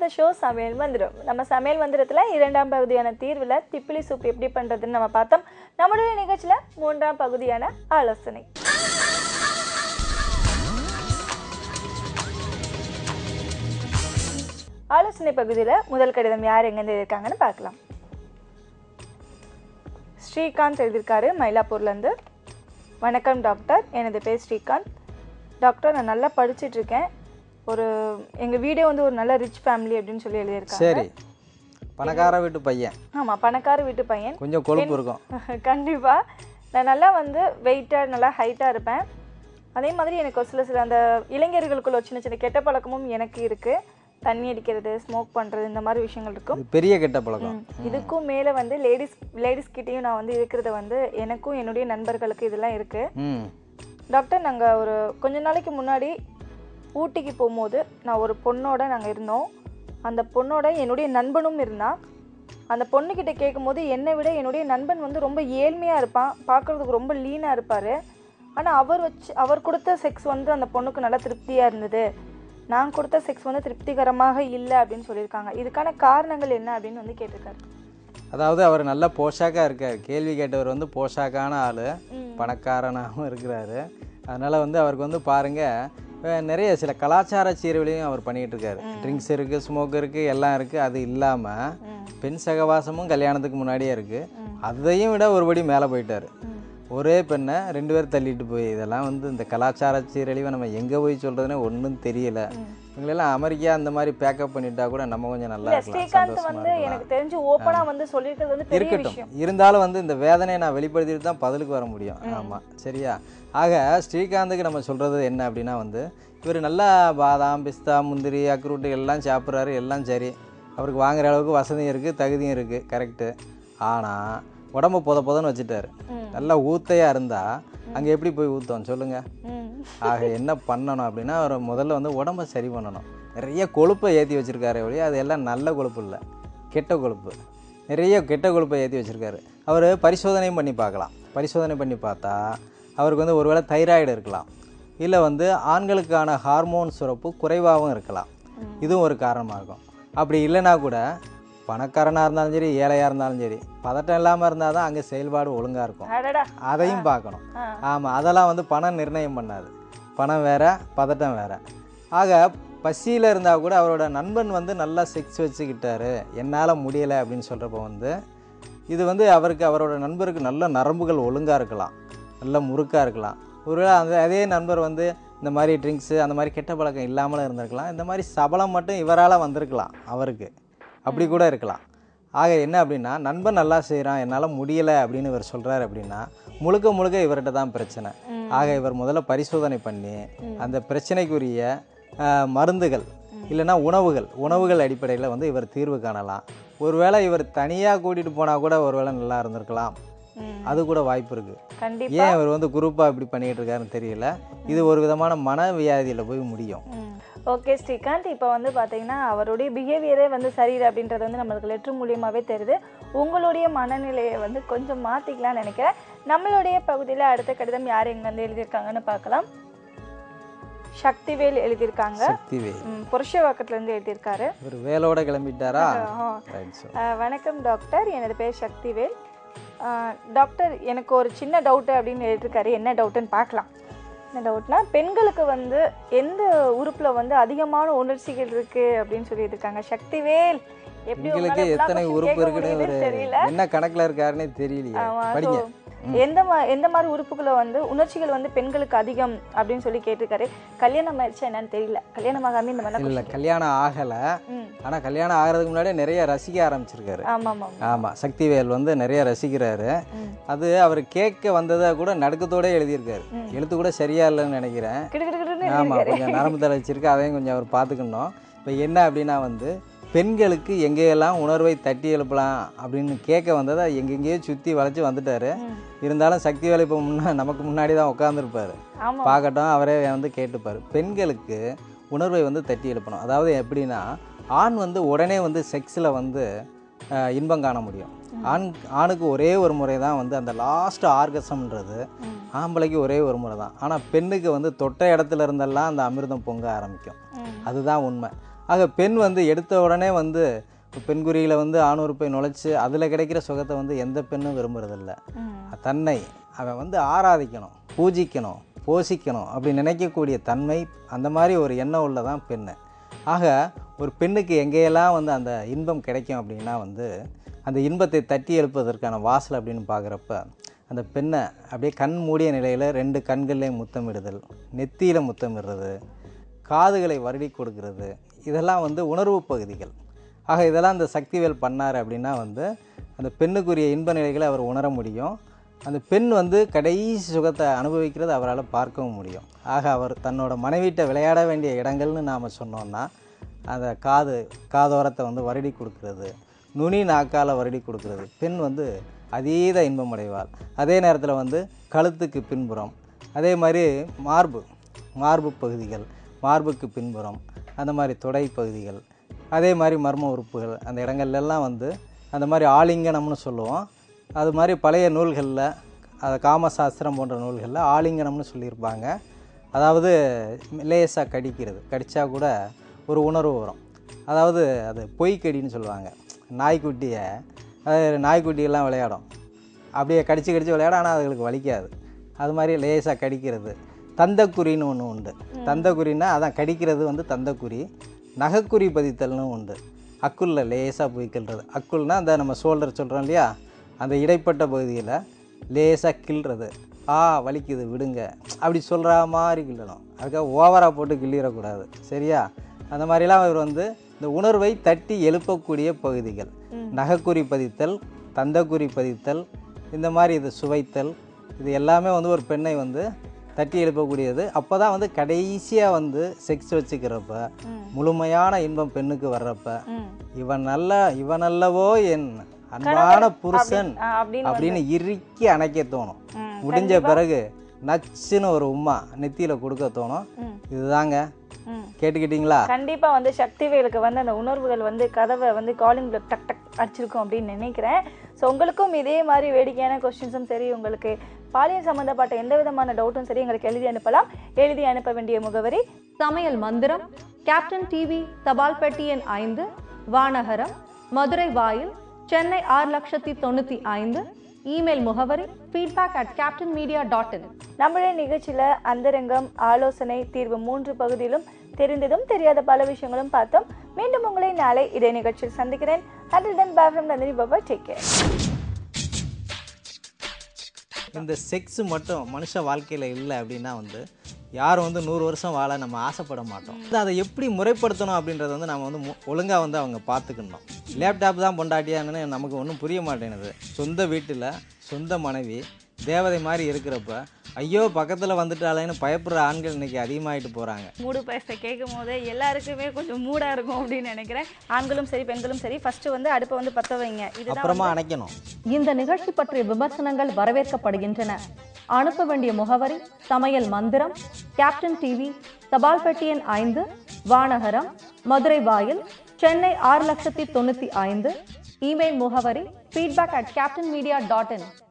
The show சமையல் மந்திரம் நம்ம சமையல் மந்திரத்தில் இரண்டாம் பகுதியான தீர்வில் திப்பிலி சூப் எப்படி பண்ணுறதுன்னு நம்ம பார்த்தோம் நம்மளுடைய நிகழ்ச்சியில் மூன்றாம் பகுதியான ஆலோசனை ஆலோசனை பகுதியில் முதல் கடிதம் யார் எங்கேருந்து இருக்காங்கன்னு பார்க்கலாம் ஸ்ரீகாந்த் எழுதியிருக்காரு மயிலாப்பூர்லேருந்து வணக்கம் டாக்டர் எனது பேர் ஸ்ரீகாந்த் டாக்டர் நான் நல்லா படிச்சிட்டு இருக்கேன் ஒரு எங்கள் வீடே வந்து ஒரு நல்ல ரிச் ஃபேமிலி அப்படின்னு சொல்லி எழுதியிருக்காங்க சரி பணக்கார வீட்டு பையன் ஆமாம் பணக்கார வீட்டு பையன் கொஞ்சம் கொழுப்பு இருக்கும் கண்டிப்பாக நான் நல்லா வந்து வெயிட்டாக நல்லா ஹைட்டாக இருப்பேன் அதே மாதிரி எனக்கு ஒரு சில சில அந்த இளைஞர்களுக்குள்ள ஒரு சின்ன சின்ன கெட்ட பழக்கமும் எனக்கு இருக்குது தண்ணி அடிக்கிறது ஸ்மோக் பண்ணுறது இந்த மாதிரி விஷயங்கள் இருக்கும் இது பெரிய கெட்ட பழக்கம் இதுக்கும் மேலே வந்து லேடிஸ் லேடிஸ் கிட்டேயும் நான் வந்து இருக்கிறது வந்து எனக்கும் என்னுடைய நண்பர்களுக்கு இதெல்லாம் இருக்குது ம் டாக்டர் நாங்கள் ஒரு கொஞ்ச நாளைக்கு முன்னாடி ஊட்டிக்கு போகும்போது நான் ஒரு பொண்ணோட நாங்கள் இருந்தோம் அந்த பொண்ணோட என்னுடைய நண்பனும் இருந்தான் அந்த பொண்ணுக்கிட்ட கேட்கும்போது என்னை விட என்னுடைய நண்பன் வந்து ரொம்ப ஏழ்மையாக இருப்பான் பார்க்குறதுக்கு ரொம்ப லீனாக இருப்பார் ஆனால் அவர் வச்சு அவர் கொடுத்த செக்ஸ் வந்து அந்த பொண்ணுக்கு நல்லா திருப்தியாக இருந்தது நான் கொடுத்த செக்ஸ் வந்து திருப்திகரமாக இல்லை அப்படின்னு சொல்லியிருக்காங்க இதுக்கான காரணங்கள் என்ன அப்படின்னு வந்து கேட்டிருக்காரு அதாவது அவர் நல்ல போஷாக்காக இருக்கார் கேள்வி கேட்டவர் வந்து போஷாக்கான ஆள் பணக்காரனாகவும் இருக்கிறாரு அதனால் வந்து அவருக்கு வந்து பாருங்கள் நிறைய சில கலாச்சார சீர்களையும் அவர் பண்ணிகிட்டு இருக்காரு ட்ரிங்க்ஸ் இருக்குது ஸ்மோக் இருக்குது எல்லாம் இருக்குது அது இல்லாமல் பெண் சகவாசமும் கல்யாணத்துக்கு முன்னாடியே இருக்குது அதையும் விட ஒருபடி மேலே போயிட்டார் ஒரே பெண்ணை ரெண்டு பேர் தள்ளிட்டு போய் இதெல்லாம் வந்து இந்த கலாச்சார சீரழிவை நம்ம எங்கே போய் சொல்கிறதுனே ஒன்றும் தெரியல இவங்களெல்லாம் அமெரிக்கா அந்த மாதிரி பேக்கப் பண்ணிட்டா கூட நம்ம கொஞ்சம் நல்லா இல்ல இருக்கலாம் ஸ்ரீகாந்த் சந்தோஷமா வந்து இருக்கலாம் எனக்கு தெரிஞ்சு ஓப்பனா வந்து சொல்லியிருக்கிறது வந்து பெரிய விஷயம் இருக்கட்டும் இருந்தாலும் வந்து இந்த வேதனையை நான் வெளிப்படுத்திட்டு தான் பதிலுக்கு வர முடியும் ஆமாம் சரியா ஆக ஸ்ரீகாந்துக்கு நம்ம சொல்கிறது என்ன அப்படின்னா வந்து இவர் நல்லா பாதாம் பிஸ்தா முந்திரி அக்ரூட்டு எல்லாம் சாப்பிட்றாரு எல்லாம் சரி அவருக்கு வாங்குற அளவுக்கு வசதியும் இருக்குது தகுதியும் இருக்குது கரெக்டு ஆனால் உடம்ப பொத பொதன்னு வச்சுட்டாரு நல்லா ஊத்தையாக இருந்தால் அங்கே எப்படி போய் ஊற்றுவோம் சொல்லுங்கள் ம். ஆக என்ன பண்ணணும் அப்படின்னா அவர் முதல்ல வந்து உடம்ப சரி பண்ணணும் நிறைய கொழுப்பை ஏற்றி வச்சிருக்காரு ஒழிய அது எல்லாம் நல்ல கொழுப்பு இல்லை கெட்ட கொழுப்பு நிறைய கெட்ட கொழுப்பை ஏற்றி வச்சிருக்காரு அவர் பரிசோதனையும் பண்ணி பார்க்கலாம் பரிசோதனை பண்ணி பார்த்தா அவருக்கு வந்து ஒருவேளை தைராய்டு இருக்கலாம் இல்லை வந்து ஆண்களுக்கான ஹார்மோன் சுரப்பு குறைவாகவும் இருக்கலாம் இதுவும் ஒரு காரணமாக இருக்கும் அப்படி இல்லைன்னா கூட பணக்காரனாக இருந்தாலும் சரி ஏழையாக இருந்தாலும் சரி பதட்டம் இல்லாமல் இருந்தால் தான் அங்கே செயல்பாடு ஒழுங்காக இருக்கும் அடடா அதையும் பார்க்கணும் ஆ. ஆமாம் அதெல்லாம் வந்து பணம் நிர்ணயம் பண்ணாது பணம் வேற பதட்டம் வேற ஆக பசியில் இருந்தால் கூட அவரோட நண்பன் வந்து நல்லா செக்ஸ் வச்சுக்கிட்டாரு என்னால் முடியலை அப்படின்னு சொல்கிறப்ப வந்து இது வந்து அவருக்கு அவரோட நண்பருக்கு நல்ல நரம்புகள் ஒழுங்காக இருக்கலாம் நல்ல முறுக்காக இருக்கலாம் ஒருவேளை அந்த அதே நண்பர் வந்து இந்த மாதிரி ட்ரிங்க்ஸு அந்த மாதிரி கெட்ட பழக்கம் இல்லாமலும் இருந்திருக்கலாம் இந்த மாதிரி சபலம் மட்டும் இவரால் வந்திருக்கலாம் அவருக்கு அப்படி கூட இருக்கலாம் ஆக என்ன அப்படின்னா நண்பன் நல்லா செய்கிறான் என்னால் முடியலை அப்படின்னு இவர் சொல்கிறாரு அப்படின்னா முழுக்க முழுக்க இவர்கிட்ட தான் பிரச்சனை ஆக இவர் முதல்ல பரிசோதனை பண்ணி அந்த பிரச்சனைக்குரிய ஆஹ், மருந்துகள் இல்லைன்னா உணவுகள் உணவுகள் அடிப்படையில் வந்து இவர் தீர்வு காணலாம் ஒருவேளை இவர் தனியாக கூட்டிகிட்டு போனால் கூட ஒருவேளை நல்லா இருந்திருக்கலாம் ம். அது கூட வாய்ப்பு இருக்குது கண்டிப்பா ஏன் இவர் வந்து குரூப்பாக இப்படி பண்ணிகிட்டு இருக்காருன்னு தெரியல இது ஒரு விதமான மனவியாதியில் போய் முடியும் ஓகே ஸ்ரீகாந்த் இப்போ வந்து பார்த்தீங்கன்னா அவருடைய பிஹேவியரே வந்து சரியில்லை அப்படின்றது வந்து நம்மளுக்கு லெட்ரு மூலியமாகவே தெரியுது உங்களுடைய மனநிலையை வந்து கொஞ்சம் மாற்றிக்கலாம்னு நினைக்கிறேன் நம்மளுடைய பகுதியில் அடுத்த கடிதம் யார் எங்க வந்து எழுதியிருக்காங்கன்னு பார்க்கலாம் சக்திவேல் எழுதியிருக்காங்க சக்திவே ம், புருஷவாக்கத்துலேருந்து எழுதியிருக்காரு இவர் வேலோட கிளம்பிட்டாரா ஆ. ரைட் ஸோ அஹ், வணக்கம் டாக்டர் எனது பேர் சக்திவேல் அஹ், டாக்டர் எனக்கு ஒரு சின்ன டவுட்டு அப்படின்னு எழுதியிருக்காரு என்ன டவுட்டுன்னு பார்க்கலாம் என்ன டவுட்னா பெண்களுக்கு வந்து எந்த உறுப்பில் வந்து அதிகமான உணர்ச்சிகள் இருக்கு அப்படின்னு சொல்லிட்டு இருக்காங்க சக்திவேல் எப்படி உங்களுக்கு உங்களால எத்தனை question உறுப்பு கேட்க இருக்குன்னு முடியுதுன்னு ஒரு தெரியல என்ன கணக்குல இருக்காருன்னே தெரியலையே ஆமா, படிங்க so, எந்த மா எந்த மாதிரி உறுப்புகளை வந்து உணர்ச்சிகள் வந்து பெண்களுக்கு அதிகம் அப்படின்னு சொல்லி கேட்டிருக்காரு கல்யாணம் ஆயிடுச்சா என்னன்னு தெரியல கல்யாணம் ஆகாம இந்த மாதிரி இல்ல கல்யாணம் ஆகல ம் ஆனா கல்யாணம் ஆகிறதுக்கு முன்னாடியே நிறைய ரசிக்க ஆரம்பிச்சிருக்காரு ஆமாம் ஆமாம் ஆமா சக்திவேல் வந்து நிறைய ரசிக்கிறாரு ம் அது அவர் கேட்க வந்ததை கூட நடுக்கத்தோட எழுதியிருக்காரு எழுத்து கூட சரியா இல்லைன்னு நினைக்கிறேன் கிடு கிடு கிடுன்னு ஆமா கொஞ்சம் நரம்பு தலை வச்சிருக்கு அதையும் கொஞ்சம் அவர் பார்த்துக்கணும் இப்போ என்ன அப்படின்னா வந்து பெண்களுக்கு எங்கேயெல்லாம் உணர்வை தட்டி எழுப்பலாம் அப்படின்னு கேட்க வந்ததை எங்கெங்கேயோ சுற்றி வளைச்சு வந்துட்டாரு ம். இருந்தாலும் சக்தி வேலை இப்போ முன்னா நமக்கு முன்னாடி தான் உட்காந்துருப்பாரு ஆமாம் பார்க்கட்டும் அவரே வந்து கேட்டுப்பார் பெண்களுக்கு உணர்வை வந்து தட்டி எழுப்பணும் அதாவது எப்படின்னா ஆண் வந்து உடனே வந்து செக்ஸில் வந்து அஹ், இன்பம் காண முடியும் ஆண் ஆணுக்கு ஒரே ஒரு முறை தான் வந்து அந்த லாஸ்ட் ஆர்கசம்ன்றது ம். ஆம்பளைக்கு ஒரே ஒரு முறை தான் ஆனால் பெண்ணுக்கு வந்து தொட்ட இடத்துல இருந்தெல்லாம் அந்த அமிர்தம் பொங்க ஆரம்பிக்கும் ம். அதுதான் உண்மை ஆக பெண் வந்து எடுத்த உடனே வந்து பெண்குறியில் வந்து ஆணுறுப்பை நுழைச்சி அதில் கிடைக்கிற சுகத்தை வந்து எந்த பெண்ணும் விரும்புறதில்ல ம் தன்னை அவன் வந்து ஆராதிக்கணும் பூஜிக்கணும் போஷிக்கணும் அப்படி நினைக்கக்கூடிய தன்மை அந்த மாதிரி ஒரு எண்ணம் உள்ளதான் பெண்ணு ஆக ஒரு பெண்ணுக்கு எங்கேயெல்லாம் வந்து அந்த இன்பம் கிடைக்கும் அப்படின்னா வந்து அந்த இன்பத்தை தட்டி எழுப்பதற்கான வாசல் அப்படின்னு பார்க்குறப்ப அந்த பெண்ணை அப்படியே கண் மூடிய நிலையில் ரெண்டு கண்கள்லேயும் முத்தமிடுதல் நெத்தியில் முத்தமிடுறது காதுகளை வருடி கொடுக்கிறது இதெல்லாம் வந்து உணர்வு பகுதிகள் ஆக இதெல்லாம் அந்த சக்திவேல் பண்ணார் அப்படின்னா வந்து அந்த பெண்ணுக்குரிய இன்ப நிலைகளை அவர் உணர முடியும் அந்த பெண் வந்து கடைசி சுகத்தை அனுபவிக்கிறது அவரால் பார்க்கவும் முடியும் ஆக அவர் தன்னோட மனைவிட்ட விளையாட வேண்டிய இடங்கள்னு நாம் சொன்னோம்னா அந்த காது காதோரத்தை வந்து வருடி கொடுக்கிறது நுனி நாக்கால் வருடி கொடுக்கிறது பெண் வந்து அதீத இன்பம் அடைவாள் அதே நேரத்தில் வந்து கழுத்துக்கு பின்புறம் அதே மாதிரி மார்பு மார்பு பகுதிகள் மார்புக்கு பின்புறம் அந்த மாதிரி தொடை பகுதிகள் அதே மாதிரி மர்ம உறுப்புகள் அந்த இடங்கள்லாம் வந்து அந்த மாதிரி ஆலிங்கனம்னு சொல்லுவோம் அது மாதிரி பழைய நூல்களில் அது காமசாஸ்திரம் போன்ற நூல்களில் ஆலிங்கனம்னு சொல்லியிருப்பாங்க அதாவது லேசாக கடிக்கிறது கடித்தா கூட ஒரு உணர்வு வரும் அதாவது அது பொய்க்கடின்னு சொல்லுவாங்க நாய்க்குட்டியை அது நாய்க்குட்டியெல்லாம் விளையாடும் அப்படியே கடிச்சு கடிச்சு விளையாடும் ஆனால் அதுகளுக்கு வலிக்காது அது மாதிரி லேசாக கடிக்கிறது தந்தக்குறின்னு ஒன்று உண்டு தந்தக்குறின்னா அதான் கடிக்கிறது வந்து தந்தக்குறி நகைக்குறி பதித்தல்னு உண்டு அக்குளில் லேசாக போய் கிள்றது அக்குள்னா அந்த நம்ம ஷோல்டர் சொல்கிறோம் இல்லையா அந்த இடைப்பட்ட பகுதியில் லேசாக கிள்றது ஆ வலிக்குது விடுங்க அப்படி சொல்கிற மாதிரி கிள்ளணும் அதுக்காக ஓவராக போட்டு கிள்ளிடக்கூடாது சரியா அந்த மாதிரிலாம் இவர் வந்து இந்த உணர்வை தட்டி எழுப்பக்கூடிய பகுதிகள் நகைக்குறி பதித்தல் தந்தக்குறி பதித்தல் இந்த மாதிரி இது சுவைத்தல் இது எல்லாமே வந்து ஒரு பெண்ணை வந்து தட்டி எழுப்பக்கூடியது அப்போ தான் வந்து கடைசியாக வந்து செக்ஸ் வச்சுக்கிறப்ப முழுமையான இன்பம் பெண்ணுக்கு வர்றப்ப ம் இவன் நல்ல இவன் அல்லவோ என் அன்பான புருஷன் ஆ, அப்படின்னு அப்படின்னு இறுக்கி அணைக்க தோணும் ம், முடிஞ்ச பிறகு நச்சுன்னு ஒரு உம்மா நெத்தியில் கொடுக்க தோணும் ம். இதுதாங்க ம் கேட்டுக்கிட்டீங்களா கண்டிப்பா வந்து சக்திவேலுக்கு வந்து அந்த உணர்வுகள் வந்து கதவை வந்து காலிங் பிளக் டக் டக் அடிச்சிருக்கும் அப்படின்னு நினைக்கிறேன் ஸோ உங்களுக்கும் இதே மாதிரி வேடிக்கையான கொஸ்டின்ஸும் சரி உங்களுக்கு பாலியல் சம்மந்தப்பட்ட எந்த விதமான டவுட்டும் சரி எங்களுக்கு எழுதி அனுப்பலாம் எழுதி அனுப்ப வேண்டிய முகவரி சமையல் மந்திரம் கேப்டன் டிவி தபால் பெட்டி எண் ஐந்து வானகரம் மதுரை வாயில் சென்னை ஆறு லட்சத்தி தொண்ணூற்றி ஐந்து இமெயில் முகவரி feedback at captain media dot in நம்மளுடைய நிகழ்ச்சியில அந்தரங்கம் ஆலோசனை தீர்வு மூன்று பகுதியிலும் தெரிந்ததும் தெரியாத பல விஷயங்களும் பார்த்தோம் மீண்டும் உங்களை நாளை இதே நிகழ்ச்சியில் சந்திக்கிறேன் until then bye from Nandini Baba take care இந்த செக்ஸ் மட்டும் மனுஷ வாழ்க்கையில் இல்லை அப்படின்னா வந்து யாரும் வந்து நூறு வருஷம் வாழ நம்ம ஆசைப்பட மாட்டோம் அது அதை எப்படி முறைப்படுத்தணும் அப்படின்றத வந்து நம்ம வந்து ஒழுங்காக வந்து அவங்க பார்த்துக்கணும் லேப்டாப் தான் பொண்டாட்டியான்னு நமக்கு ஒன்றும் புரிய மாட்டேங்குது சொந்த வீட்டில் சொந்த மனைவி தேவதை மாதிரி இருக்கிறப்ப ஐயோ பக்கத்தில் வந்துட்டாலேன்னு பயப்படுற ஆண்கள் இன்னைக்கு அதிகமாகிட்டு போகிறாங்க மூடு பேச கேட்கும் போது எல்லாருக்குமே கொஞ்சம் மூடா இருக்கும் அப்படின்னு நினைக்கிறேன் ஆண்களும் சரி பெண்களும் சரி ஃபர்ஸ்ட் வந்து அடுப்பை வந்து பத்த வைங்க இதுதான் அப்புறமா அணைக்கணும் இந்த நிகழ்ச்சி பற்றிய விமர்சனங்கள் வரவேற்கப்படுகின்றன அனுப்ப வேண்டிய முகவரி சமையல் மந்திரம் கேப்டன் டிவி தபால் பெட்டி எண் ஐந்து வானகரம் மதுரை வாயில் சென்னை ஆறு லட்சத்தி தொண்ணூற்றி ஐந்து இமெயில் முகவரி feedback at captain media dot in